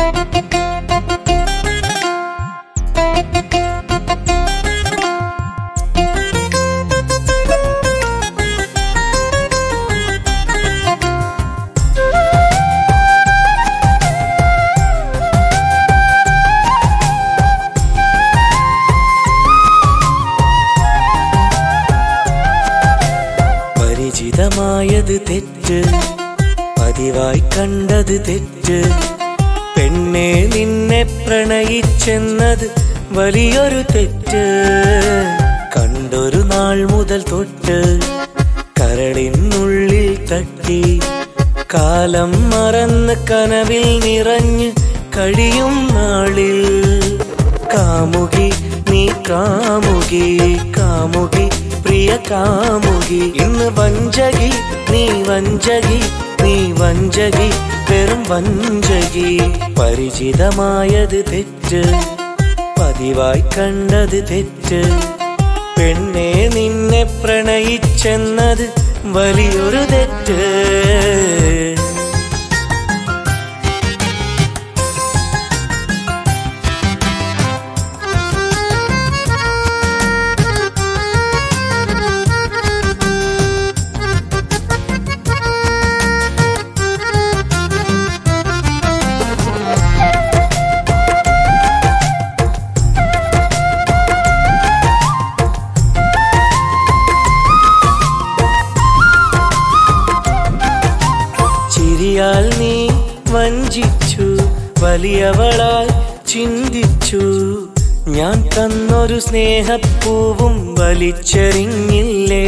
പരിചിതമായത് തെറ്റ് പതിവായി കണ്ടത് തെറ്റ് പെണ്ണെ നിന്നെ പ്രണയിച്ചെന്നത് വലിയൊരു തെറ്റ് കണ്ടൊരു നാൾ മുതൽ തൊട്ട് കരളിനുള്ളിൽ തട്ടി കാലം മറന്ന് കനവിൽ നിറഞ്ഞ് കഴിയും നാളിൽ കാമുകി നീ കാമുകി കാമുകി പ്രിയ കാമുകി ഇന്ന് വഞ്ചകി നീ വഞ്ചകി നീ വഞ്ചകി വെറും വഞ്ചകി പരിചിതമായത് തെറ്റ് പതിവായി കണ്ടത് തെറ്റ് പെണ്ണെ നിന്നെ പ്രണയിച്ചെന്നത് വലിയൊരു തെറ്റ് ചിരിയാൽ നീ വഞ്ചിച്ചു വലിയവളായി ചിന്തിച്ചു ഞാൻ തന്നൊരു സ്നേഹപ്പൂവും വലിച്ചെറിഞ്ഞില്ലേ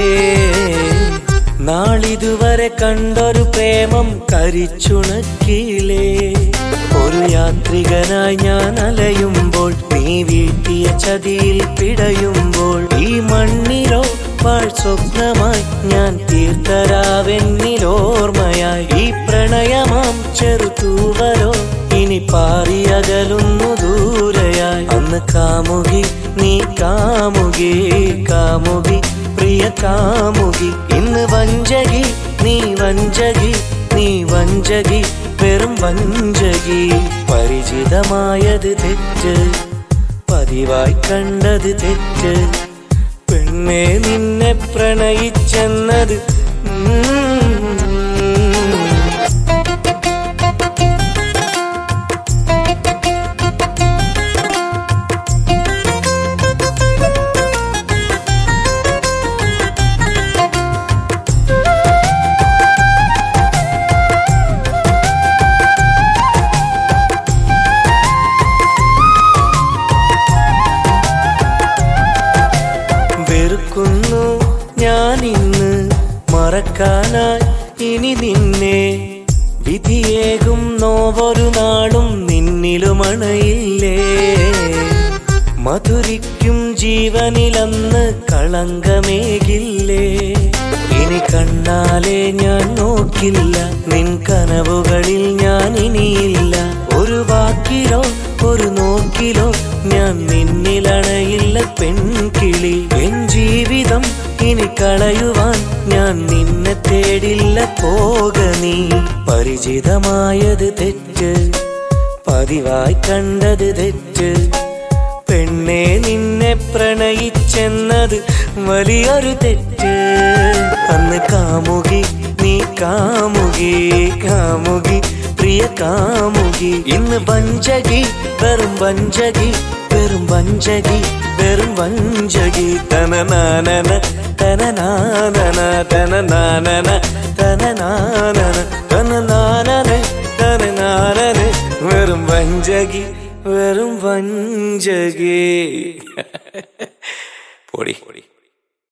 നാളിതുവരെ കണ്ടൊരു പ്രേമം കരിച്ചുണക്കിയില്ലേ ഒരു യാത്രികനായി ഞാൻ അലയുമ്പോൾ നീ വീട്ടിയ ചതിയിൽ പിടയുമ്പോൾ ഈ മണ്ണിലോ പാഴ് സ്വപ്നമായി ഞാൻ തീർത്തരാവെന്നിലോർമ്മയായി ഈ പ്രണയമാം ചെറുതൂവരോ ഇനി പാറിയകലുന്നു ദൂരയായി അന്ന് കാമുകി നീ കാമുകി കാമുകി പ്രിയ കാമുകി ഇന്ന് വഞ്ചകി നീ വഞ്ചകി നീ വഞ്ചകി വെറും വഞ്ചകി പരിചിതമായത് തെറ്റ് പതിവായി കണ്ടത് തെറ്റ് പെണ്ണെ നിന്നെ പ്രണയിച്ചെന്നത് ഉം. വെറുക്കുന്നു ഞാൻ ഇന്ന് മറക്കാനായി ഇനി നിന്നെ വിധിയേകും നോവൊരു നാളും നിന്നിലുമണയില്ലേ മധുരിക്കും ജീവനിലന്ന് കളങ്കമേകില്ലേ ഇനി കണ്ണാലെ ഞാൻ നോക്കില്ല നിൻ കനവുകളിൽ ഞാൻ ഇനിയില്ല ഒരു വാക്കിലോ ഒരു നോക്കിലോ ഞാൻ നിന്നിലണയില്ല പെൺകിളി എൻ ജീവിതം ഇനി കളയുവാൻ ഞാൻ നിന്നെ തേടില്ല പോക നീ പരിചിതമായത് തെറ്റ് പതിവായി കണ്ടത് തെറ്റ് പെണ്ണെ നിന്നെ പ്രണയിച്ചെന്നത് വലിയൊരു തെറ്റ് അന്ന് കാമുകി നീ കാമുകി കാമുകി പ്രിയ കാമുകി ഇന്ന് വഞ്ചകി വെറും വഞ്ചകി വെറും വഞ്ചകി വെറും വഞ്ചകി തനനാനന തനനാനന തനനാനന തനനാനന തനനാനന തനനാനന വെറും വഞ്ചകി വെറും വഞ്ചകി പൊടി